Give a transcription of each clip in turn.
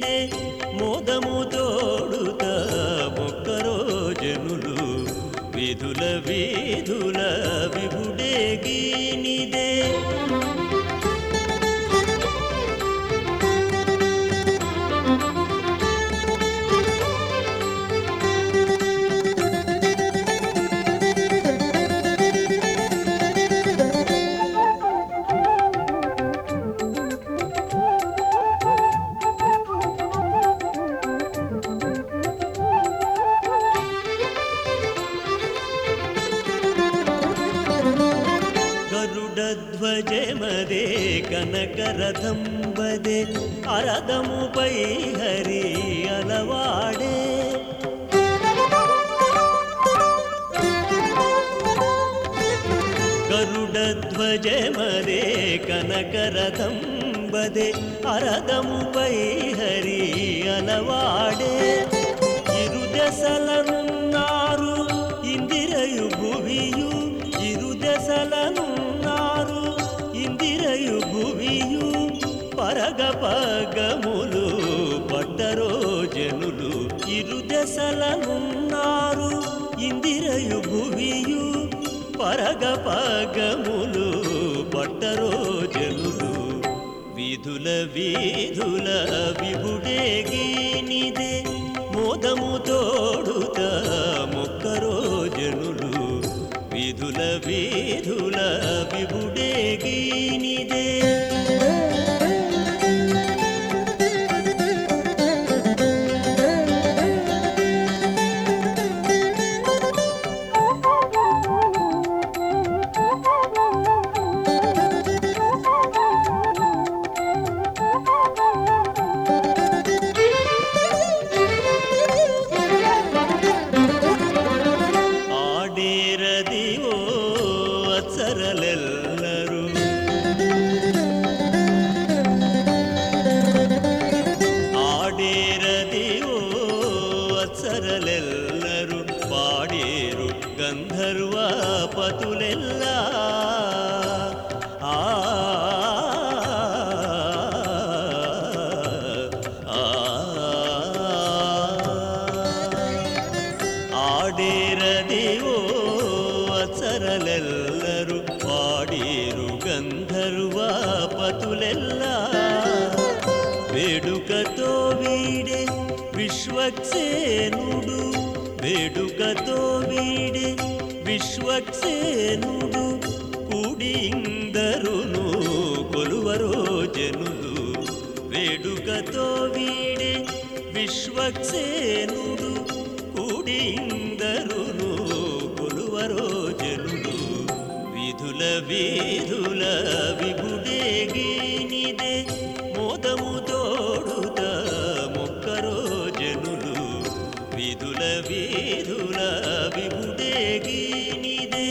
నీదే మోదము తోడుత మొక్కరో జనులు విధుల వీధుల విభుడేగి నీదే గరుడధ్వజమదే కనకరథం వదే అరదముపై హరి అలవాడే గరుడధ్వజమదే కనకరథం వదే అరదముపై హరి అలవాడే ఇరుదశలనున్నారు ఇందిరయు భువియు ఇరుదశలనున్నారు ఇందిరయు భువియు పరగ పగములు పట్టరో జనులు ఇరుదశలనున్నారు ఇందిరయు భువియు పరగ పగములు పట్టరో జనులు విధుల వీధుల విభుడేగి నీదే మోదము తోడుత మొక్కరో జనులు విధుల వీధుల విభుడేగి నీదే ಆಡೇರದಿವೋ ಅತ್ಸರಲೆಲ್ಲರೂ ಆಡೇರದಿವೋ ಅತ್ಸರಲೆಲ್ಲರೂ ಪಾಡೇರು ಗಂಧರ್ವ ಪತುಲೆಲ್ಲ ಆ ಆಡೇರದಿವೋ ಅತ್ಸರಲೆಲ್ಲರೂ ಪಾಡೀರು ಗಂಧರ್ವ ಪತುಲೆಲ್ಲ వేడుకతో వీడే విశ్వక్సేనుడు వేడుకతో వీడే విశ్వక్సేనుడు కూడి ఇందరును కొలువరో జనులు వేడుకతో వీడే విశ్వక్సేనుడు కూడి ఇందరును కొలువరో జనులు విధుల వీధుల విభుడేగి నీదే మోదము తోడుత మొక్కరో జనులు విధుల వీధుల విభుడేగి నీదే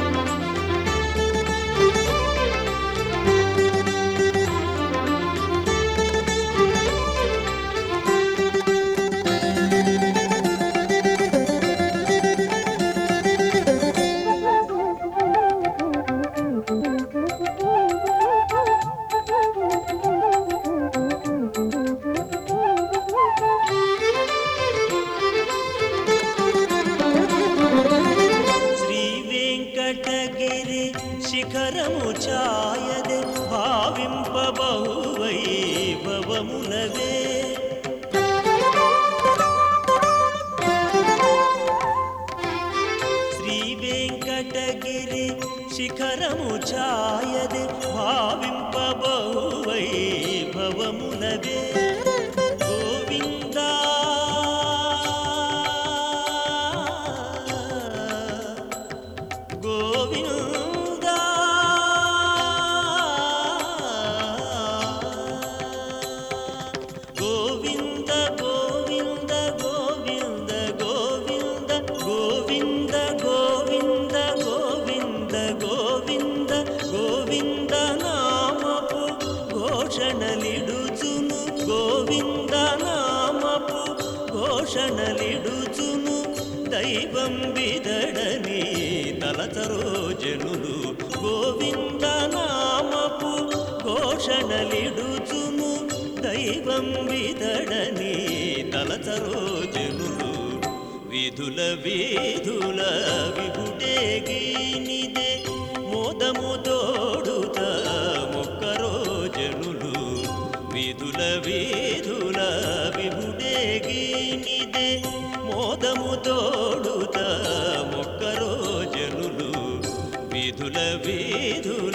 శ్రీ వెంకటగిరి శిఖరము ఛాయదే భావింప బహువైభవములవే శ్రీ వెంకటగిరి శిఖరము ఛాయదే భావింప బహువైభవములవే గోవిందా గోవిందా గోవింద గోవింద గోవింద గోవింద గోవింద గోవింద గోవింద గోవింద గోవింద నామపు ఘోషణలిడుచును గోవింద నామపు ఘోషణలిడుచును దైవం విదడని తలచరో జనులు గోవింద నామపు ఘోషణలిడుచును దైవం విదడని తలచరో జనులు విధుల వీధుల విభుడేగినిదే మోదము తోడుత మొక్కరో జనులు విధుల వీధుల విభుడేగినిదే మోదము తోడుత మొక్కరో జనులు విధుల వీధుల